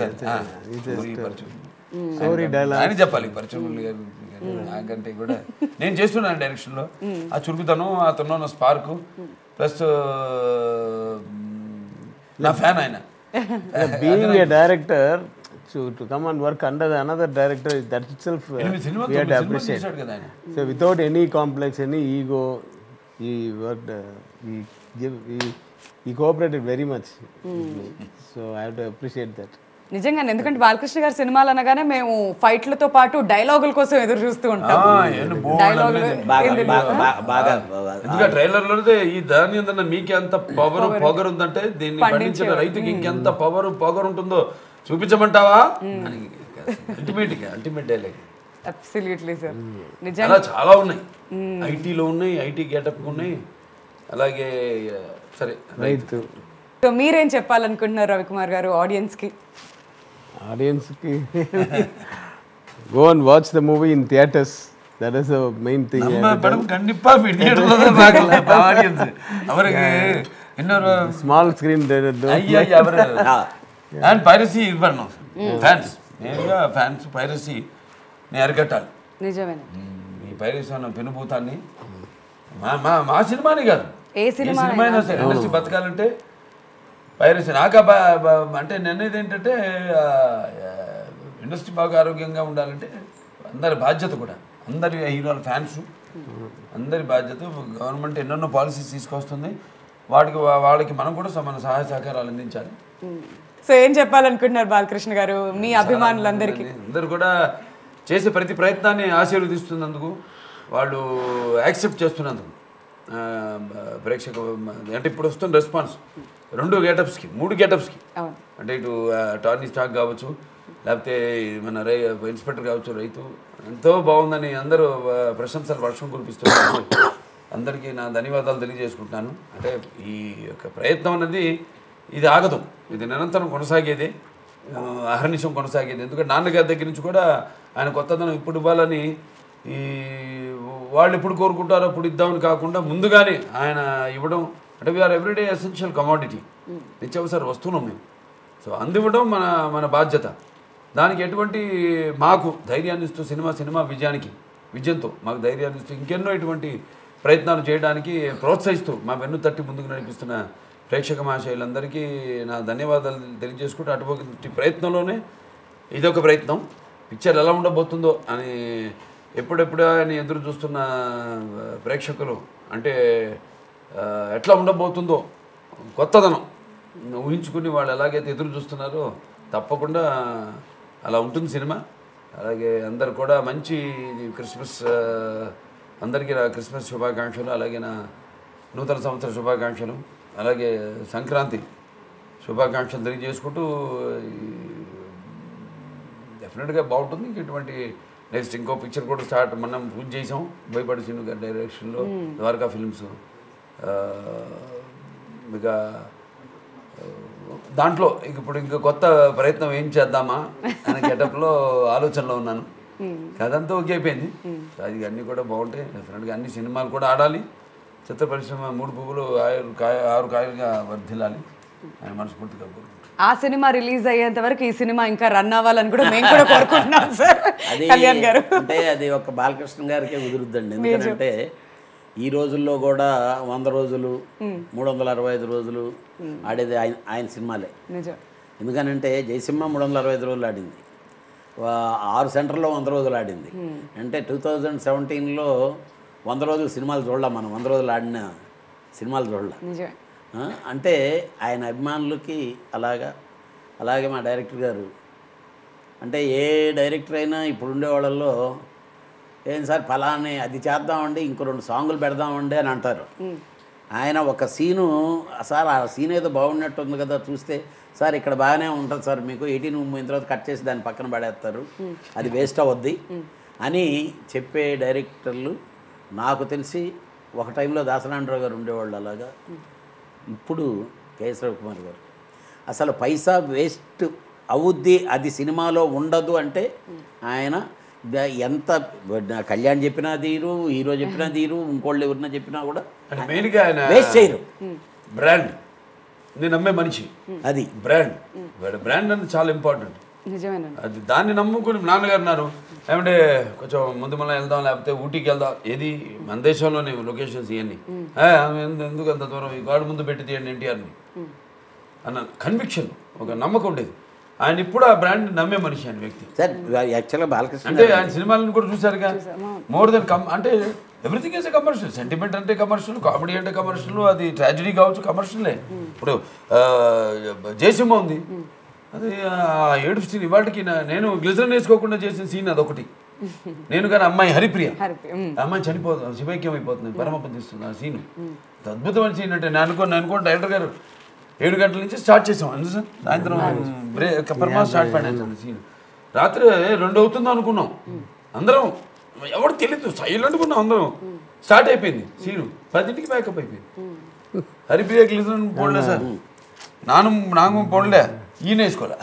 స్టోరీ డైలాగ్ ఆయన చెప్పాలి పరిచయం మురళి గారు నాకంటే కూడా నేను చేస్తున్నాను డైరెక్షన్ లో ఆ చురుకుతనం అతను ఉన్న స్పార్క్ ప్లస్ నా ఫ్యాన్ ఆయన being a director to to come and work under another director that itself ఎనిమిది సినిమా వీ టు సినిమా అప్రిషియేట్ చేశాడు కదా ఆయన so without any complex any ego he work he give he cooperated very much so I have to appreciate that నిజంగానే ఎందుకంటే బాలకృష్ణ గారి సినిమాలు అనగానే మేము ఫైట్లతో పాటు డైలాగుల కోసం ఎదురు చూస్తూ ఉంటాం ఆ, ఎన్ని బోల్డ్ డైలాగులు అభినయం. బాగా బాగా బాగా- బాగా ఎందుకంటే ట్రైలర్ లో ఈ దాని ఏంటన్నా మీకు ఎంత పవర్ పొగరు ఉందంటే దీన్ని పండించిన రైతుకి ఇంకెంత పవర్ పొగరు ఉంటుందో చూపించమంటావా అని ultimate ultimate dialogue absolutely sir నిజంగా అలా చాలా ఉన్నాయి ఐటీలో ఉన్నాయి ఐటీ గెటప్ ఉన్నాయి అలాగే సరే రైతు సో మీరేం చెప్పాలనుకుంటున్నారు రవికుమార్ గారు ఆడియన్స్ కి ఆడియన్స్కి go and watch the movie in theatres that is the main thing நம்ம படம் கண்டிப்பா தியேட்டர்ல தான் பார்க்கல ஆடியன்ஸ் அவருக்கு இன்னொரு స్మాల్ స్క్రీన్ ஐயா அவர் అండ్ పైరసీ ఇది పడినాం ఫ్యాన్స్ నేనుగా ఫ్యాన్స్ పైరసీ నేను అరికట్టాలి నిజమేనా ఈ పైరసీ అన్న పెనుభూతాన్ని మా మా మా సినిమాని కాదు ఏ సినిమా సినిమా అయినా సరే ఇండస్ట్రీ బతకాలంటే పైరసీ నాకు ఆ బా- బా- అంటే నిర్ణయం ఏంటంటే ఆ, ఇండస్ట్రీ బాగా ఆరోగ్యంగా ఉండాలంటే అందరి బాధ్యత కూడా అందరి హీరోల ఫ్యాన్స్ అందరి బాధ్యత గవర్నమెంట్ ఎన్నెన్నో పాలసీస్ తీసుకొస్తుంది వాటికి వా- వాళ్ళకి మనం కూడా మన సహాయ సహకారాలు అందించాలి సో ఏం చెప్పాలనుకుంటున్నారు బాలకృష్ణ గారు మీ అభిమానులందరికీ అందరూ కూడా చేసే ప్రతి ప్రయత్నాన్ని ఆశీర్వదిస్తున్నందుకు వాళ్ళు యాక్సెప్ట్ చేస్తున్నందుకు ఆ, ప్రేక్షక అంటే ఇప్పుడు వస్తున్న రెస్పాన్స్ రెండు గెటప్స్కి మూడు గెటప్స్కి అవును అంటే ఇటు ఆ, టార్నీ స్టాక్ కావచ్చు లేకపోతే మన రై ఇన్స్పెక్టర్ కావచ్చు రైతు ఎంతో బాగుందని అందరూ ఆ, ప్రశంసలు వర్షం కురిపిస్తున్నారు అందరికీ నా ధన్యవాదాలు తెలియజేసుకుంటున్నాను అంటే ఈ యొక్క ప్రయత్నం అనేది ఇది ఆగదు ఇది నిరంతరం కొనసాగేది ఆ, అహర్నిశం కొనసాగేది ఎందుకంటే నాన్నగారి దగ్గర నుంచి కూడా ఆయన కొత్తదనం ఇప్పుడు ఇవ్వాలని ఈ వాళ్ళు ఎప్పుడు కోరుకుంటారో అప్పుడు ఇద్దామని కాకుండా ముందుగానే ఆయన ఇవ్వడం అంటే వీఆర్ ఎవ్రీడే ఎసెన్షియల్ కమాడిటీ నిత్యావసర వస్తువులం మేము సో అందివ్వడం మన మన బాధ్యత దానికి ఎటువంటి మాకు ధైర్యాన్ని ఇస్తూ సినిమా సినిమా విజయానికి విజయంతో మాకు ధైర్యాన్ని ఇస్తూ ఇంకెన్నో ఇటువంటి ప్రయత్నాలు చేయడానికి ప్రోత్సహిస్తూ మా వెన్ను తట్టి ముందుకు నడిపిస్తున్న ప్రేక్షక మహాశయులందరికీ నా ధన్యవాదాలు తెలియజేసుకుంటూ అటువంటి ప్రయత్నంలోనే ఇదొక ప్రయత్నం పిక్చర్ ఎలా ఉండబోతుందో అని ఎప్పుడెప్పుడు అని ఎదురు చూస్తున్న ఆ, ప్రేక్షకులు అంటే ఆ, ఎట్లా ఉండబోతుందో కొత్తదనం ఊహించుకుని వాళ్ళు ఎలాగైతే ఎదురు చూస్తున్నారో తప్పకుండా అలా ఉంటుంది సినిమా అలాగే అందరు కూడా మంచి ఇది క్రిస్మస్ ఆ, అందరికీ నా క్రిస్మస్ శుభాకాంక్షలు అలాగే నా నూతన సంవత్సర శుభాకాంక్షలు అలాగే సంక్రాంతి శుభాకాంక్షలు తెలియజేసుకుంటూ డెఫినెట్గా బాగుంటుంది ఇంక ఇటువంటి నెక్స్ట్ ఇంకో పిక్చర్ కూడా స్టార్ట్ మనం పూజ చేసాం భయపడి సినిమా గారి డైరెక్షన్లో ద్వారకా ఫిల్మ్స్ ఇక ఆ, దాంట్లో ఇక ఇప్పుడు ఇంకా కొత్త ప్రయత్నం ఏం చేద్దామా అనే గెటప్లో ఆలోచనలో ఉన్నాను అదంతా ఓకే అయిపోయింది అది అన్నీ కూడా బాగుంటాయి డెఫినెట్గా అన్ని సినిమాలు కూడా ఆడాలి చిత్ర పరిశ్రమ మూడు పువ్వులు ఆరు కాయ ఆరు కాయలుగా వర్ధిల్లాలి అని మనస్ఫూర్తిగా కోరుకుంటున్నాను ఆ సినిమా రిలీజ్ అయ్యేంత వరకు ఈ సినిమా ఇంకా రన్ అవ్వాలని కూడా మేము కూడా కోరుకుంటున్నాం సార్ అది కళ్యాణ్ గారు అంటే అది ఒక బాలకృష్ణ గారికే కుదురుద్దండి ఎందుకంటే ఈ రోజుల్లో కూడా వంద రోజులు మూడు వందల అరవై ఐదు రోజులు ఆడేది ఆయన ఆయన సినిమాలే నిజం ఎందుకనంటే జయసింహ మూడు వందల అరవై ఐదు రోజులు ఆడింది వా- ఆరు సెంటర్లో వంద రోజులు ఆడింది అంటే టూ థౌజండ్ సెవెంటీన్లో వంద రోజులు సినిమాలు చూడలేం మనం వంద రోజులు ఆడిన సినిమాలు చూడలేం నిజమే ఆ, అంటే ఆయన అభిమానులకి అలాగా అలాగే మా డైరెక్టర్ గారు అంటే ఏ డైరెక్టర్ అయినా ఇప్పుడు ఉండే వాళ్ళల్లో ఏం సార్ ఫలాని అది చేద్దామండి ఇంకో రెండు సాంగులు పెడదామండి అని అంటారు ఆయన ఒక సీను సార్ ఆ సీన్ ఏదో బాగున్నట్టు ఉంది కదా చూస్తే సార్ ఇక్కడ బాగానే ఉంటుంది సార్ మీకు ఎయిటీన్ పోయిన తర్వాత కట్ చేసి దాన్ని పక్కన పడేస్తారు అది వేస్ట్ అవద్ది అని చెప్పే డైరెక్టర్లు నాకు తెలిసి ఒక టైంలో దాసనాండరావు గారు ఉండేవాళ్ళు అలాగా ఇప్పుడు కేశవ కుమార్ గారు అసలు పైసా వేస్ట్ అవుద్ది అది సినిమాలో ఉండదు అంటే ఆయన ద- ఎంత కళ్యాణ్ చెప్పినా తీరు హీరో చెప్పినా తీరు ఇంకోళ్ళు ఎవరినా చెప్పినా కూడా అంటే మెయిన్గా ఆయన వేస్ట్ చేయరు బ్రాండ్ నేను నమ్మే మనిషి అది బ్రాండ్ వాడి బ్రాండ్ అనేది చాలా ఇంపార్టెంట్ నిజమేనండి అది దాన్ని నమ్ముకుని నాన్నగారు ఉన్నారు ఏమంటే కొంచెం ముందు మళ్ళీ వెళ్దాం లేకపోతే ఊటీకి వెళ్దాం ఏది మన దేశంలోనే లొకేషన్స్ ఇవన్నీ ఏ, ఆమె ఎందు- ఎందుకు అంత దూరం ఈ గాడు ముందు పెట్టి తీయండి ఎన్టీఆర్ని అన్న కన్విక్షన్ ఒక నమ్మకం ఉండేది ఆయన ఇప్పుడు ఆ బ్రాండ్ నమ్మే మనిషి ఆయన వ్యక్తి సార్ యాక్చువల్గా బాలకృష్ణ అంటే ఆయన సినిమాలను కూడా చూసారుగా మోర్ దెన్ కమ్ అంటే ఎవ్రీథింగ్ ఈజ్ కమర్షియల్ సెంటిమెంట్ అంటే కమర్షియల్ కామెడీ అంటే కమర్షియల్ అది ట్రాజడీ కావచ్చు కమర్షియలే ఇప్పుడు ఆ, జయసింహ ఉంది అది ఆ ఏడు సీన్ ఇవాటికి నా- నేను గ్లిజరన్ వేసుకోకుండా చేసిన సీన్ అదొకటి నేను కానీ అమ్మాయి హరిప్రియ హరిప్రియ, మ్. ఆ అమ్మాయి చనిపోతుంది శివైక్యం అయిపోతుంది పరమపం తీస్తుంది ఆ సీన్ అద్భుతమైన సీన్ అంటే నేను అనుకోని నేను అనుకోని డైరెక్టర్ గారు ఏడు గంటల నుంచి స్టార్ట్ చేసాం అందు సార్ సాయంత్రం బ్రేక్ పరమా స్టార్ట్ పడాను సీన్ రాత్రి రెండు అవుతుందో అనుకున్నాం అందరం ఎవరు తెలీదు సైలెంట్గా ఉన్నాం అందరం స్టార్ట్ అయిపోయింది సీను పదింటికి బ్యాకప్ అయిపోయింది హరిప్రియ గ్లిజరన్ పోడలే సార్ నాను నాకు పోడలే ఈయన వేసుకోలే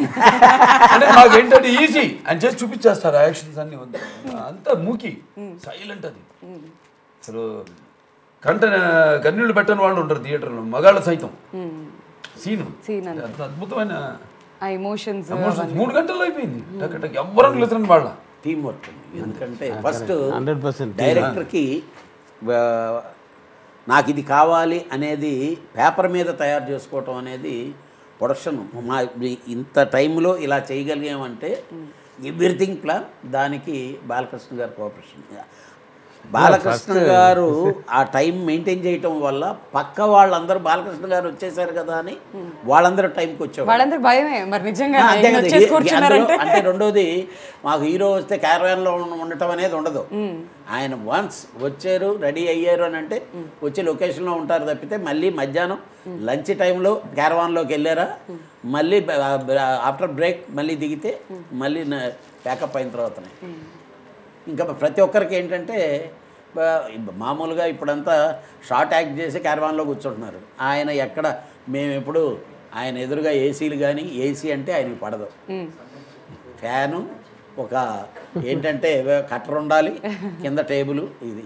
అంటే నాకు ఏంటంటే ఈజీ అని చేసి చూపించేస్తారు ఆ యాక్షన్స్ అన్ని ఉంది. అంతా మూకి సైలెంట్ అది అసలు కంట కన్నీళ్ళు పెట్టని వాళ్ళు ఉంటారు థియేటర్లో మగాళ్ళ సైతం సీను Scene అంత అద్భుతమైన ఆ ఎమోషన్స్ emotions. మూడు గంటల్లో అయిపోయింది టక్ టక్ ఎవ్వరం గ్లిజరన్ వాళ్ళ టీం వర్క్ ఎందుకంటే ఫస్ట్ హండ్రెడ్ పర్సెంట్ డైరెక్టర్కి ఆ, నాకు ఇది కావాలి అనేది పేపర్ మీద తయారు చేసుకోవటం అనేది ప్రొడక్షన్ మా ఇంత టైంలో ఇలా చేయగలిగామంటే ఎవ్రీథింగ్ ప్లాన్ దానికి బాలకృష్ణ గారు కోఆపరేషన్ బాలకృష్ణ గారు ఆ టైం మెయింటైన్ చేయటం వల్ల పక్క వాళ్ళందరూ బాలకృష్ణ గారు వచ్చేసారు కదా అని వాళ్ళందరూ టైంకి వచ్చేవారు వాళ్ళందరూ భయమే మరి నిజంగా ఆ, అంతే కదా. వచ్చేసి ఈ- కూర్చున్నారంటే అందులో- అంటే రెండోది మాకు హీరో వస్తే caravan లో ఉండ- ఉండటం అనేది ఉండదు ఆయన వన్స్ వచ్చారు రెడీ అయ్యారు అని అంటే వచ్చి లొకేషన్లో ఉంటారు తప్పితే మళ్ళీ మధ్యాహ్నం లంచ్ టైంలో క్యారవాన్లోకి వెళ్ళారా మళ్ళీ ఆఫ్టర్ బ్రేక్ మళ్ళీ దిగితే మళ్ళీ ప్యాకప్ అయిన తర్వాతనే ఇంకా ప్రతి ఒక్కరికి ఏంటంటే బ- మామూలుగా ఇప్పుడంతా షార్ట్ యాక్ట్ చేసి క్యారవాన్లో కూర్చుంటున్నారు ఆయన ఎక్కడ మేము ఎప్పుడు ఆయన ఎదురుగా ఏసీలు కానీ ఏసీ అంటే ఆయనకి పడదు ఫ్యాను ఒక ఏంటంటే కట్టర్ ఉండాలి కింద టేబుల్ ఇది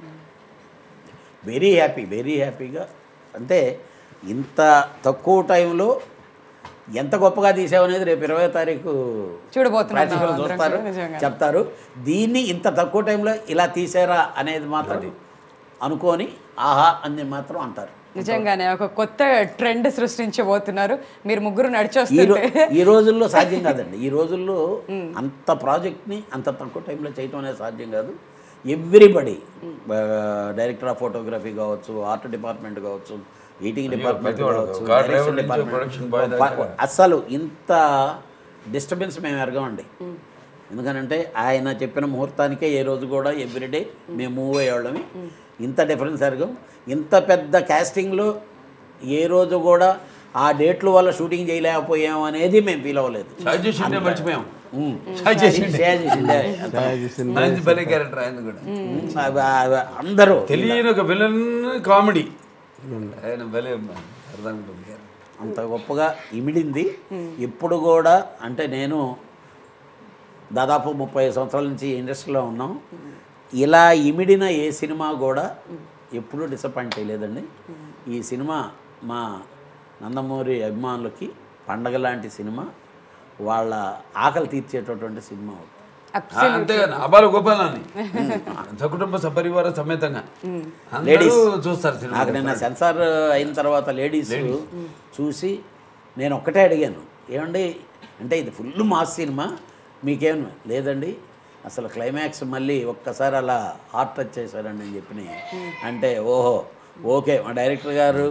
వెరీ హ్యాపీ వెరీ హ్యాపీగా అంటే ఇంత తక్కువ టైంలో ఎంత గొప్పగా తీసామనేది రేపు ఇరవై తారీఖు చూడబోతున్నాం ప్రేక్షకులు అందరం చూస్తారు కూడా నిజంగా. చెప్తారు దీన్ని ఇంత తక్కువ టైంలో ఇలా తీసారా అనేది మాత్రం అనుకొని ఆహా అని మాత్రం అంటారు నిజంగానే ఒక కొత్త ట్రెండ్ సృష్టించబోతున్నారు మీరు ముగ్గురు ఈ రో- నడిచొస్తుంటే ఈ రోజుల్లో సాధ్యం కాదండి ఈ రోజుల్లో అంత ప్రాజెక్ట్ని అంత తక్కువ టైంలో చేయటం అనేది సాధ్యం కాదు ఎవ్రీబడి డైరెక్టర్ ఆఫ్ ఫోటోగ్రఫీ కావచ్చు ఆర్ట్ డిపార్ట్మెంట్ కావచ్చు ఎడిటింగ్ డిపార్ట్మెంట్ ప్రతి వాడు, కావచ్చు కార్ డైరెక్షన్ డ్రైవర్ నుంచి ప్రొడక్షన్ బాయ్ డిపార్ట్మెంట్ దాకా. అస్సలు ఇంత డిస్టర్బెన్స్ మేము ఎరగమండి ఎందుకనంటే ఆయన చెప్పిన ముహూర్తానికే ఏ రోజు కూడా ఎవ్రీడే మేము మూవ్ అయ్యేవాళ్ళమి ఇంత డిఫరెన్స్ ఎరగం ఇంత పెద్ద క్యాస్టింగ్లో ఏ రోజు కూడా ఆ డేట్ల వల్ల షూటింగ్ చేయలేకపోయాం అనేది మేము ఫీల్ అవ్వలేదు షాజీ చేసిండే మర్చిపోయాం ఉమ్. షాజీ చేసిండే షేర్ చేసిండే. మంచి భలే క్యారెక్టర్ ఆయన కూడా ఉమ్, అవ- అవ- అందరూ తెలియని ఒక విలన్ కామెడీ ఆయన భలే అర్థం ఉంటుంది అంత గొప్పగా ఇమిడింది ఇప్పుడు కూడా అంటే నేను దాదాపు ముప్పై సంవత్సరాల నుంచి ఇండస్ట్రీలో ఉన్నాం ఇలా ఇమిడిన ఏ సినిమా కూడా ఎప్పుడూ డిసప్పాయింట్ చేయలేదండి ఈ సినిమా మా నందమూరి అభిమానులకి పండగ లాంటి సినిమా వాళ్ళ ఆకలి తీర్చేటటువంటి సినిమా అవుతుంది ఆ, అంతేగాని అబాల గోపాలని సకుటుంబ సపరివార సమేతంగా అందరూ Ladies. చూస్తారు సినిమా నాకు నిన్న సెన్సార్ అయిన తర్వాత లేడీస్ చూసి నేను ఒక్కటే అడిగాను ఏమండి అంటే ఇది ఫుల్ మాస్ సినిమా మీకేం లేదండి అసలు క్లైమాక్స్ మళ్ళీ ఒక్కసారి అలా హార్ట్ టచ్ చేశారండి అని చెప్పి అంటే ఓహో ఓకే మా డైరెక్టర్ గారు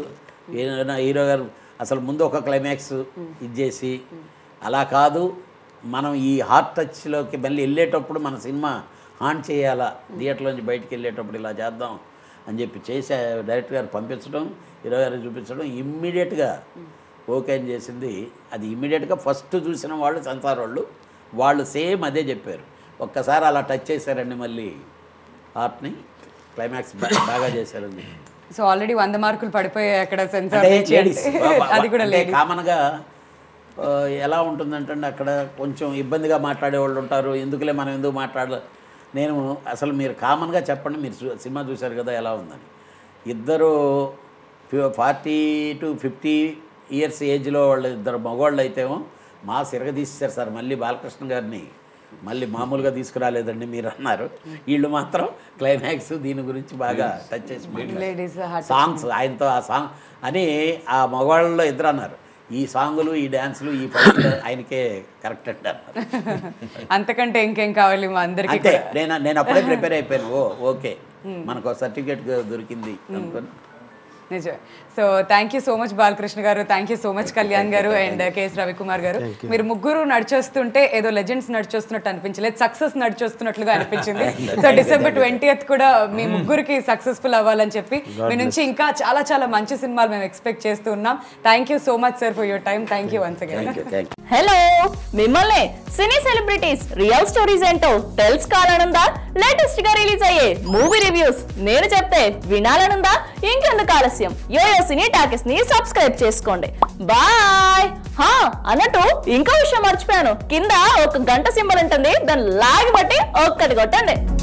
ఏదైనా హీరో గారు అసలు ముందు ఒక క్లైమాక్స్ ఇచ్చేసి అలా కాదు మనం ఈ హార్ట్ టచ్లోకి మళ్ళీ వెళ్ళేటప్పుడు మన సినిమా ఆన్ చేయాలా థియేటర్లోంచి బయటికి వెళ్ళేటప్పుడు ఇలా చేద్దాం అని చెప్పి చేసి డైరెక్టర్ గారు పంపించడం హీరో గారికి చూపించడం ఇమ్మీడియట్గా ఓకే అని చేసింది అది ఇమ్మీడియట్గా ఫస్ట్ చూసిన వాళ్ళు సెన్సార్ వాళ్ళు వాళ్ళు సేమ్ అదే చెప్పారు ఒక్కసారి అలా టచ్ చేశారండి మళ్ళీ ఆర్ట్ని క్లైమాక్స్ బా- బాగా చేశారండి సో ఆల్రెడీ వంద మార్కులు పడిపోయాయి అక్కడ సెన్సార్ అంటే నుంచి లేడీస్ అంటే. అది కూడా లేదు కామన్గా ఎలా ఉంటుందంటే అక్కడ కొంచెం ఇబ్బందిగా మాట్లాడే వాళ్ళు ఉంటారు ఎందుకులే మనం ఎందుకు మాట్లాడ నేను అసలు మీరు కామన్గా చెప్పండి మీరు చూ- సినిమా చూశారు కదా ఎలా ఉందని ఇద్దరు ఫార్టీ టు ఫిఫ్టీ ఇయర్స్ ఏజ్లో వాళ్ళు ఇద్దరు మగవాళ్ళు అయితేమో మా సిరగదీసేశారు సార్ మళ్ళీ బాలకృష్ణ గారిని మళ్ళీ మామూలుగా తీసుకురాలేదండి మీరు అన్నారు వీళ్ళు మాత్రం క్లైమాక్స్ దీని గురించి బాగా టచ్ చేసి మాట్లాడారు. లేడీస్ హార్ట్ సాంగ్స్ ఆయనతో ఆ సాంగ్ అని ఆ మగవాళ్ళలో ఇద్దరు అన్నారు ఈ సాంగులు ఈ డ్యాన్సులు ఈ ఫైట్లు ఆయనకే కరెక్ట్ అండి అన్నారు అంతకంటే ఇంకేం కావాలి మా అందరికి అంతే నేను నేను అప్పుడే ప్రిపేర్ అయిపోయాను ఓ ఓకే మనకు సర్టిఫికేట్ దొరికింది అనుకొని నిజమే so thank you so much Balakrishna garu thank you so much Kalyan garu and KS Ravikumar గారు మీరు ముగ్గురు నడిచొస్తుంటే ఏదో లెజెండ్స్ నడిచొస్తున్నట్టు అనిపించలేదు సక్సెస్ నడిచొస్తున్నట్లుగా అనిపించింది సో డిసెంబర్ ట్వంటీ కూడా మీ ముగ్గురికి సక్సెస్ఫుల్ అవ్వాలని చెప్పి మీ నుంచి ఇంకా చాలా చాలా మంచి సినిమాలు మేము ఎక్స్పెక్ట్ చేస్తూ ఉన్నాం thank you so much sir for your time thank you once again thank you thank you hello మిమ్మల్ని సినీ సెలబ్రిటీస్ రియల్ స్టోరీస్ ఏంటో తెలుసుకోవాలనుందా లేటెస్ట్ గా రిలీజ్ అయ్యే మూవీ రివ్యూస్ నేను చెప్తే వినాలనుందా ఇంకెందుకు ఆలస్యం యోయో సినీ టాకెస్ ని సబ్స్క్రైబ్ చేసుకోండి బాయ్ హా అన్నట్టు ఇంకో విషయం మర్చిపోయాను కింద ఒక గంట సింబల్ ఉంటుంది దాన్ని లాగి బట్టి ఒక్కటి కొట్టండి